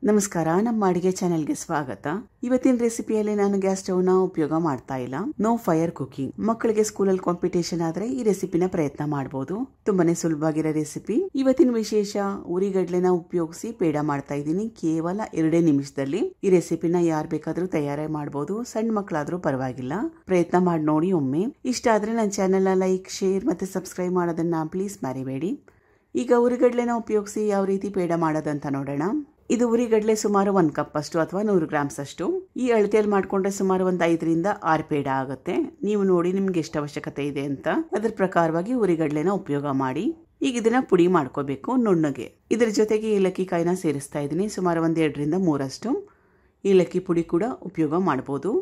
ನಮಸ್ಕಾರ ನಮ್ಮ ಅಡಿಗೆ ಚಾನೆಲ್ಗೆ ಸ್ವಾಗತ ಇವತ್ತಿನ ರೆಸಿಪಿಯಲ್ಲಿ ನಾನು ಗ್ಯಾಸ್ ಸ್ಟವ್ ನ ಉಪಯೋಗ ಮಾಡ್ತಾ ಇಲ್ಲ ನೋ ಫೈರ್ ಕುಕಿಂಗ್ ಮಕ್ಕಳಿಗೆ ಸ್ಕೂಲಲ್ಲಿ ಕಾಂಪಿಟೇಷನ್ ಆದ್ರೆ ಈ ರೆಸಿಪಿನ ಪ್ರಯತ್ನ ಮಾಡಬಹುದು ತುಂಬಾನೇ ಸುಲಭವಾಗಿರೋ ರೆಸಿಪಿ ಇವತ್ತಿನ ವಿಶೇಷ ಉರಿಗಡ್ಲೆನ ಉಪಯೋಗಿಸಿ ಪೇಡ ಮಾಡ್ತಾ ಇದ್ದೀನಿ ಕೇವಲ ಎರಡೇ ನಿಮಿಷದಲ್ಲಿ ಈ ರೆಸಿಪಿನ ಯಾರು ಬೇಕಾದ್ರೂ ತಯಾರಿ ಮಾಡಬಹುದು ಸಣ್ಣ ಮಕ್ಕಳಾದ್ರೂ ಪರವಾಗಿಲ್ಲ ಪ್ರಯತ್ನ ಮಾಡಿ ನೋಡಿ ಒಮ್ಮೆ ಇಷ್ಟ ಆದ್ರೆ ನನ್ನ ಚಾನೆಲ್ ಲೈಕ್ ಶೇರ್ ಮತ್ತೆ ಸಬ್ಸ್ಕ್ರೈಬ್ ಮಾಡೋದನ್ನ ಪ್ಲೀಸ್ ಮರಿಬೇಡಿ ಈಗ ಉರಿಗಡ್ಲೆನ ಉಪಯೋಗಿಸಿ ಯಾವ ರೀತಿ ಪೇಡ ಮಾಡೋದಂತ ನೋಡೋಣ ಇದು ಉರಿಗಡ್ಲೆ ಸುಮಾರು ಒಂದು ಕಪ್ ಅಷ್ಟು ಅಥವಾ ನೂರು ಗ್ರಾಮ್ಸ್ ಅಷ್ಟು ಈ ಅಳತೆಯಲ್ಲಿ ಮಾಡ್ಕೊಂಡ್ರೆ ಸುಮಾರು ಒಂದು ಐದರಿಂದ ಆರು ಪೇಡ ಆಗುತ್ತೆ ನೀವು ನೋಡಿ ನಿಮ್ಗೆ ಎಷ್ಟು ಅವಶ್ಯಕತೆ ಇದೆ ಅಂತ ಅದ್ರ ಪ್ರಕಾರವಾಗಿ ಉರಿಗಡ್ಲೆನ ಉಪಯೋಗ ಮಾಡಿ ಈಗ ಇದನ್ನ ಪುಡಿ ಮಾಡ್ಕೋಬೇಕು ನುಣ್ಣಗೆ ಇದ್ರ ಜೊತೆಗೆ ಏಲಕ್ಕಿ ಕಾಯಿನ ಸೇರಿಸ್ತಾ ಇದ್ದೀನಿ ಸುಮಾರು ಒಂದು ಎರಡರಿಂದ ಮೂರಷ್ಟು ಏಲಕ್ಕಿ ಪುಡಿ ಕೂಡ ಉಪಯೋಗ ಮಾಡ್ಬೋದು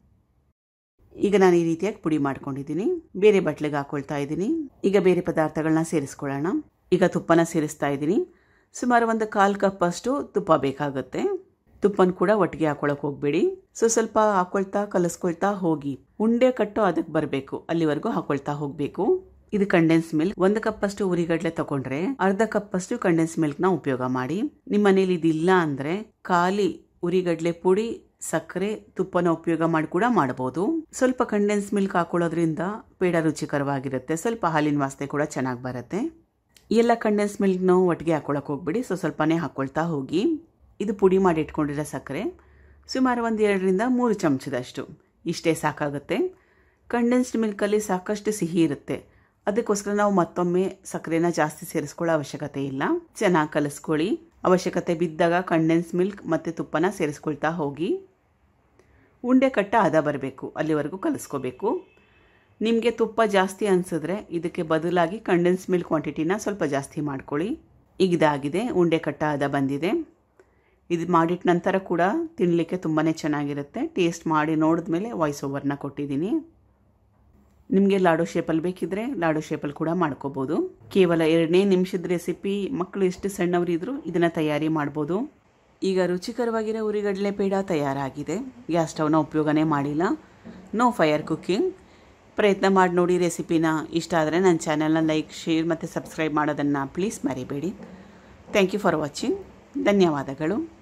ಈಗ ನಾನು ಈ ರೀತಿಯಾಗಿ ಪುಡಿ ಮಾಡ್ಕೊಂಡಿದ್ದೀನಿ ಬೇರೆ ಬಟ್ಲಿಗೆ ಹಾಕೊಳ್ತಾ ಇದ್ದೀನಿ ಈಗ ಬೇರೆ ಪದಾರ್ಥಗಳನ್ನ ಸೇರಿಸ್ಕೊಳ್ಳೋಣ ಈಗ ತುಪ್ಪನ ಸೇರಿಸ್ತಾ ಇದ್ದೀನಿ ಸುಮಾರು ಒಂದು ಕಾಲು ಕಪ್ ಅಷ್ಟು ತುಪ್ಪ ಬೇಕಾಗುತ್ತೆ ತುಪ್ಪನ ಕೂಡ ಒಟ್ಟಿಗೆ ಹಾಕೊಳಕ್ ಹೋಗ್ಬೇಡಿ ಸೊ ಸ್ವಲ್ಪ ಹಾಕೊಳ್ತಾ ಕಲಸ್ಕೊಳ್ತಾ ಹೋಗಿ ಉಂಡೆ ಕಟ್ಟು ಅದಕ್ಕೆ ಬರಬೇಕು ಅಲ್ಲಿವರೆಗೂ ಹಾಕೊಳ್ತಾ ಹೋಗ್ಬೇಕು ಇದು ಕಂಡೆನ್ಸ್ ಮಿಲ್ಕ್ ಒಂದು ಕಪ್ ಅಷ್ಟು ಉರಿಗಡ್ಲೆ ತಗೊಂಡ್ರೆ ಅರ್ಧ ಕಪ್ ಅಷ್ಟು ಕಂಡೆನ್ಸ್ ಮಿಲ್ಕ್ ನ ಉಪಯೋಗ ಮಾಡಿ ನಿಮ್ಮ ಮನೇಲಿ ಇದಿಲ್ಲ ಅಂದ್ರೆ ಖಾಲಿ ಉರಿಗಡ್ಲೆ ಪುಡಿ ಸಕ್ಕರೆ ತುಪ್ಪನ ಉಪಯೋಗ ಮಾಡಿ ಕೂಡ ಮಾಡಬಹುದು ಸ್ವಲ್ಪ ಕಂಡೆನ್ಸ್ ಮಿಲ್ಕ್ ಹಾಕೊಳ್ಳೋದ್ರಿಂದ ಪೇಡ ರುಚಿಕರವಾಗಿರುತ್ತೆ ಸ್ವಲ್ಪ ಹಾಲಿನ ವಾಸನೆ ಕೂಡ ಚೆನ್ನಾಗಿ ಬರುತ್ತೆ ಎಲ್ಲ ಕಂಡೆನ್ಸ್ ಮಿಲ್ಕ್ನ ಒಟ್ಟಿಗೆ ಹಾಕೊಳಕ್ ಹೋಗ್ಬಿಡಿ ಸೊ ಸ್ವಲ್ಪನೇ ಹಾಕೊಳ್ತಾ ಹೋಗಿ ಇದು ಪುಡಿ ಮಾಡಿ ಇಟ್ಕೊಂಡಿರೋ ಸಕ್ಕರೆ ಸುಮಾರು ಒಂದು ಎರಡರಿಂದ ಮೂರು ಚಮಚದಷ್ಟು ಇಷ್ಟೇ ಸಾಕಾಗುತ್ತೆ ಕಂಡೆನ್ಸ್ಡ್ ಮಿಲ್ಕಲ್ಲಿ ಸಾಕಷ್ಟು ಸಿಹಿ ಇರುತ್ತೆ ಅದಕ್ಕೋಸ್ಕರ ನಾವು ಮತ್ತೊಮ್ಮೆ ಸಕ್ಕರೆನ ಜಾಸ್ತಿ ಸೇರಿಸ್ಕೊಳ್ಳೋ ಅವಶ್ಯಕತೆ ಇಲ್ಲ ಚೆನ್ನಾಗಿ ಕಲಿಸ್ಕೊಳ್ಳಿ ಅವಶ್ಯಕತೆ ಬಿದ್ದಾಗ ಕಂಡೆನ್ಸ್ ಮಿಲ್ಕ್ ಮತ್ತು ತುಪ್ಪನ ಸೇರಿಸ್ಕೊಳ್ತಾ ಹೋಗಿ ಉಂಡೆ ಕಟ್ಟ ಹದ ಬರಬೇಕು ಅಲ್ಲಿವರೆಗೂ ಕಲಿಸ್ಕೋಬೇಕು ನಿಮಗೆ ತುಪ್ಪ ಜಾಸ್ತಿ ಅನಿಸಿದ್ರೆ ಇದಕ್ಕೆ ಬದಲಾಗಿ ಕಂಡೆನ್ಸ್ ಮಿಲ್ಕ್ ಕ್ವಾಂಟಿಟಿನ ಸ್ವಲ್ಪ ಜಾಸ್ತಿ ಮಾಡ್ಕೊಳ್ಳಿ ಈಗ ಇದಾಗಿದೆ ಉಂಡೆ ಕಟ್ಟ ಹದ ಬಂದಿದೆ ಇದು ಮಾಡಿದ ನಂತರ ಕೂಡ ತಿನ್ನಲಿಕ್ಕೆ ತುಂಬಾ ಚೆನ್ನಾಗಿರುತ್ತೆ ಟೇಸ್ಟ್ ಮಾಡಿ ನೋಡಿದ್ಮೇಲೆ ವಾಯ್ಸ್ ಓವರ್ನ ಕೊಟ್ಟಿದ್ದೀನಿ ನಿಮಗೆ ಲಾಡು ಶೇಪಲ್ಲಿ ಬೇಕಿದ್ರೆ ಲಾಡು ಶೇಪಲ್ಲಿ ಕೂಡ ಮಾಡ್ಕೋಬೋದು ಕೇವಲ ಎರಡನೇ ನಿಮಿಷದ ರೆಸಿಪಿ ಮಕ್ಕಳು ಎಷ್ಟು ಸಣ್ಣವರಿದ್ರು ಇದನ್ನು ತಯಾರಿ ಮಾಡ್ಬೋದು ಈಗ ರುಚಿಕರವಾಗಿರೋ ಉರಿಗಡಲೆ ಪೇಡ ತಯಾರಾಗಿದೆ ಗ್ಯಾಸ್ ಸ್ಟವ್ನ ಉಪಯೋಗನೇ ಮಾಡಿಲ್ಲ ನೋ ಫೈರ್ ಕುಕ್ಕಿಂಗ್ ಪ್ರಯತ್ನ ಮಾಡಿ ನೋಡಿ ರೆಸಿಪಿನ ಇಷ್ಟ ಆದರೆ ನನ್ನ ಚಾನಲ್ನ ಲೈಕ್ ಶೇರ್ ಮತ್ತು ಸಬ್ಸ್ಕ್ರೈಬ್ ಮಾಡೋದನ್ನು ಪ್ಲೀಸ್ ಮರಿಬೇಡಿ ಥ್ಯಾಂಕ್ ಯು ಫಾರ್ ವಾಚಿಂಗ್ ಧನ್ಯವಾದಗಳು